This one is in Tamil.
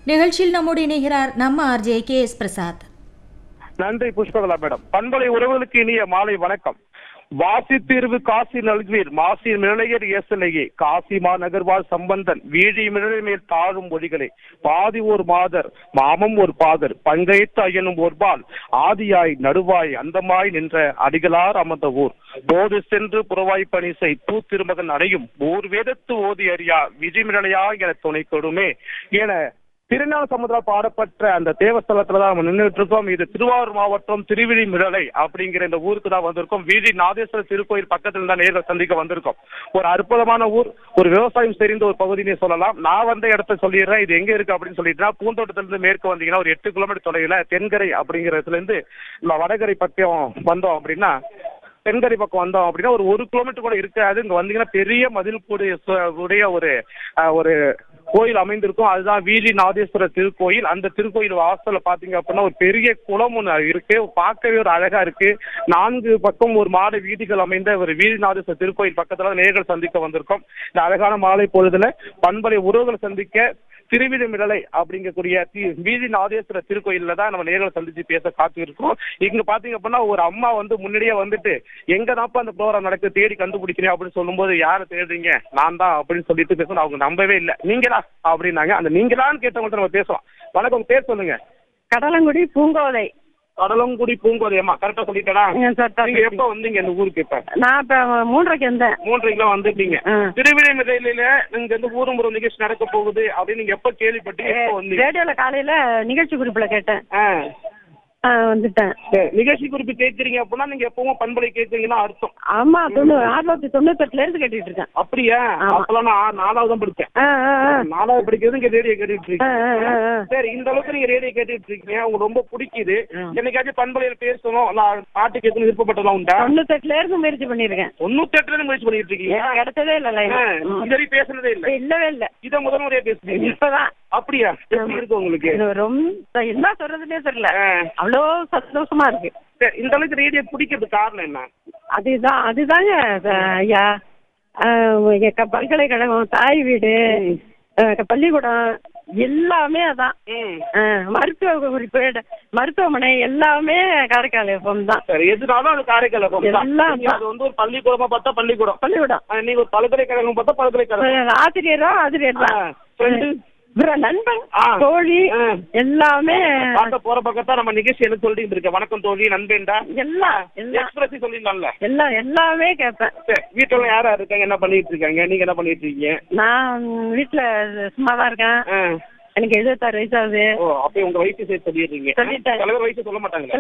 நிகழ்ச்சியில் நம்மோடு இணைகிறார் நம்ம ஆர்ஜே கே எஸ் பிரசாத் நன்றி புஷ்பகலா மேடம் பண்பலை உறவுகளுக்கு இனிய மாலை வணக்கம் வாசி தீர்வு காசி நல்குவீர் மாசி மிளையர் இயேசலையே காசி மாநகர்வாழ் சம்பந்தன் வீழி மிழலை மேல் தாழும் மொழிகளே பாதி ஒரு மாதர் மாமம் ஒரு பாதர் பங்கைத்து அயனும் ஒருபால் ஆதியாய் நடுவாய் அந்தமாய் நின்ற அடிகளார் அமர்ந்த ஊர் போது சென்று புறவாய் பணிசை தூ திருமகன் அடையும் ஊர் வேதத்து ஓதி அறியா விஜிமிழலையா என துணை கொடுமே என திருநாள் சமுதிரம் பாடப்பட்ட அந்த தேவஸ்தலத்துல தான் நம்ம நின்றுட்டு இருக்கோம் இது திருவாரூர் மாவட்டம் திருவிழிமிழலை அப்படிங்கிற இந்த ஊருக்கு தான் வந்திருக்கோம் வீதி நாதேஸ்வரர் திருக்கோயில் பக்கத்துல தான் நேரில் சந்திக்க வந்திருக்கோம் ஒரு அற்புதமான ஊர் ஒரு விவசாயம் தெரிந்த ஒரு பகுதினே சொல்லலாம் நான் வந்த இடத்த சொல்லிடுறேன் இது எங்க இருக்கு அப்படின்னு சொல்லிட்டுனா பூந்தோட்டத்துல இருந்து மேற்கு வந்தீங்கன்னா ஒரு எட்டு கிலோமீட்டர் தொலைவில் தென்கரை அப்படிங்கிற இடத்துல இருந்து நம்ம வடகரை பக்கம் வந்தோம் அப்படின்னா தென்கரை பக்கம் வந்தோம் அப்படின்னா ஒரு ஒரு கிலோமீட்டர் கூட இருக்காது இங்க வந்தீங்கன்னா பெரிய மதில் கூடிய சு- உடைய ஒரு அஹ், ஒரு கோயில் அமைந்திருக்கும் அதுதான் வீதி நாதேஸ்வரர் திருக்கோயில் அந்த திருக்கோயில் வாசல்ல பாத்தீங்க அப்படின்னா ஒரு பெரிய குளம் ஒண்ணு இருக்கு பார்க்கவே ஒரு அழகா இருக்கு நான்கு பக்கம் ஒரு மாட வீதிகள் அமைந்த ஒரு வீதி நாதேஸ்வரர் திருக்கோயில் பக்கத்துல நேர்கள் சந்திக்க வந்திருக்கோம் இந்த அழகான மாலை பொழுதுல பண்பலை உறவுகளை சந்திக்க திருவிழமிடலை அப்படிங்கக்கூடிய தி- வீதி நாதேஸ்வரர் திருக்கோயில்ல தான் நம்ம நேரில் சந்திச்சு பேச காத்து இருக்கோம் இங்க பாத்தீங்க அப்படின்னா ஒரு அம்மா வந்து முன்னாடியே வந்துட்டு எங்க தான்ப்பா அந்த ப்ரோக்ராம் நடக்குது தேடி கண்டுபிடிக்கிறேன் அப்படின்னு சொல்லும்போது யாரை தேடுறீங்க நான் தான் அப்படின்னு சொல்லிட்டு பேசணும் அவங்க நம்பவே இல்லை நீங்களா அப்படின்னாங்க அந்த நீங்களான்னு கேட்டவங்கள்ட்ட நம்ம பேசலாம் வணக்கம் உங்க பேர் சொல்லுங்க கடலங்குடி பூங்கோதை கடலங்குடி பூங்கோதையம்மா கரெக்டா சொல்லிட்டேனா ஏன் சார் தப்பு? நீங்க எப்ப வந்தீங்க இந்த ஊருக்கு இப்ப நான் இப்ப மூன்றரைக்கு வந்தேன் மூன்றரை கிலோ வந்துட்டீங்க ஆ. திருவிழைமிடையில நீங்க வந்து ஊரும் ஒரு நிகழ்ச்சி நடக்க போகுது அப்படின்னு நீங்க எப்ப கேள்விப்பட்டீங்க எப்ப வந்தீங்க ரேடியோல காலையில நிகழ்ச்சி குறிப்புல கேட்டேன் ஆ. ஆ, வந்துட்டேன் சரி, நிகழ்ச்சி குறிப்பு கேட்கறீங்க அப்படின்னா நீங்க எப்பவும் பண்பலை கேட்கறீங்கன்னா அர்த்தம் ஆமா தொண்ணூறு ஆயிரத்தி தொண்ணூத்தி எட்டுல இருந்து கேட்டுட்டு இருக்கேன் அப்படியா ஆமா. அப்பெல்லாம் நான் நாலாவது தான் படிச்சேன் ஆ, ஆ, ஆ. நாலாவது படிக்கிறது இங்க ரேடியோ கேட்டுட்டு ஆ, இருக்கீங்க ஆ, ஆ, ஆ. சரி இந்த அளவுக்கு நீங்க ரேடியோ கேட்டுட்டு இருக்கீங்க உங்களுக்கு ரொம்ப பிடிக்குது ஆ. என்னைக்காச்சும் பண்பலையில பேசணும் நான் பாட்டு கேட்கணும் விருப்பப்பட்டலாம் உண்டா தொண்ணூத்தி எட்டுல இருந்து முயற்சி பண்ணிருக்கேன் தொண்ணூத்தி எட்டுல இருந்து முயற்சி பண்ணிட்டு இருக்கீங்க ஏன் கிடைச்சதே இல்ல ஆ, இது வரைக்கும் பேசுனதே இல்ல இல்லவே இல்ல இத முதல் முறையா பேசுறீங்க இப்பதான் அப்படியா எப்படி இருக்கு உங்களுக்கு இது ரொம்ப என்ன சொல்றதுன்னே தெரியல ஆ. அவ்வளோ சந்தோஷமா இருக்கு சரி, இந்த அளவுக்கு ரேடியோ பிடிக்கிறதுக்கு காரணம் என்ன அதுதான் அதுதாங்க அஹ், ஐயா அஹ், எங்க பல்கலைக்கழகம் தாய் வீடு அஹ், பள்ளிக்கூடம் எல்லாமே அதான் ம். அஹ், மருத்துவ குறிப்பு மருத்துவமனை எல்லாமே காரைக்கால் எஃப்எம் தான் சரி எதுனாலும் அது காரைக்கால் FM தான். எல்லாம் நீங்க அது வந்து ஒரு பள்ளிக்கூடமா பார்த்தா பள்ளிக்கூடம் பள்ளிக்கூடம் ஆ, நீங்க ஒரு பல்கலைக்கழகம் பார்த்தா பல்கலைக்கழகம் அஹ், ஆசிரியரோ ஆசிரியர் தான் ஆ, friend. அப்புறம் நண்பன் ஆ. தோழி ஆ. எல்லாமே பார்க்க போற பக்கத்தா நம்ம நிகழ்ச்சி என்ன சொல்லிட்டு இருக்க வணக்கம் தோழி நண்பேண்டா எல்லாம் எல்லாம் எக்ஸ்பிரஸ் சொல்லிடலாம்ல எல்லாம் எல்லாமே கேட்பேன் சரி வீட்டுல யாரா இருக்காங்க என்ன பண்ணிட்டு இருக்காங்க நீங்க என்ன பண்ணிட்டு இருக்கீங்க நான் வீட்டுல சும்மா தான் இருக்கேன் ஆ. எனக்கு எழுபத்தாறு வயசு ஆகுது ஓ அப்ப உங்க வயசு சேர்த்து சொல்லிடுறீங்க சொல்லிட்டேன். தலைவர் வயசு சொல்ல மாட்டாங்களே